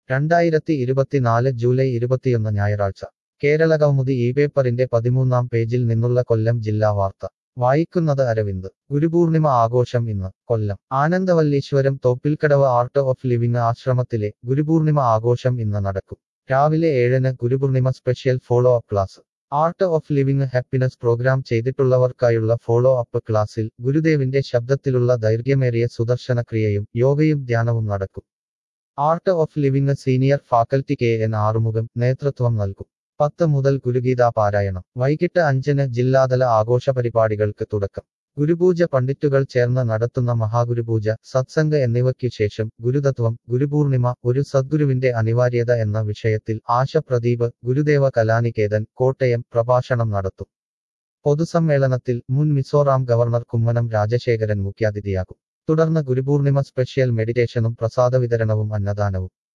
രണ്ടായിരത്തി ഇരുപത്തിനാല് ജൂലൈ ഇരുപത്തിയൊന്ന് ഞായറാഴ്ച കേരള കൗമുദി ഈ പേപ്പറിന്റെ പതിമൂന്നാം പേജിൽ നിന്നുള്ള കൊല്ലം ജില്ലാ വാർത്ത വായിക്കുന്നത് അരവിന്ദ് ഗുരുപൂർണിമ ആഘോഷം ഇന്ന് Kollam Anandavalleeswaram Thoppilkadavu art of living ആശ്രമത്തിലെ ഗുരുപൂർണിമ ആഘോഷം ഇന്ന് നടക്കും രാവിലെ ഏഴിന് Gurupurnima special follow up class art of living happiness programme ചെയ്തിട്ടുള്ളവർക്കായുള്ള ഫോളോ അപ്പ് ക്ലാസ്സിൽ ഗുരുദേവിന്റെ ശബ്ദത്തിലുള്ള ദൈർഘ്യമേറിയ സുദർശന ക്രിയയും യോഗയും ധ്യാനവും നടക്കും art of living senior faculty K N Arumugham നേതൃത്വം നൽകും പത്ത് മുതൽ ഗുരുഗീതാ പാരായണം വൈകിട്ട് അഞ്ചിന് ജില്ലാതല ആഘോഷ പരിപാടികൾക്ക് തുടക്കം ഗുരുപൂജ പണ്ഡിറ്റുകൾ ചേർന്ന് നടത്തുന്ന മഹാഗുരുപൂജ സത്സംഗ എന്നിവയ്ക്കു ശേഷം ഗുരുതത്വം ഗുരുപൂർണിമ ഒരു സദ്ഗുരുവിന്റെ അനിവാര്യത എന്ന വിഷയത്തിൽ ആശ പ്രദീപ് ഗുരുദേവ കലാനികേതൻ കോട്ടയം പ്രഭാഷണം നടത്തും പൊതുസമ്മേളനത്തിൽ മുൻ മിസോറാം ഗവർണർ കുമ്മനം രാജശേഖരൻ മുഖ്യാതിഥിയാകും തുടർന്ന് ഗുരുപൂർണിമ സ്പെഷ്യൽ മെഡിറ്റേഷനും പ്രസാദ വിതരണവും അന്നദാനവും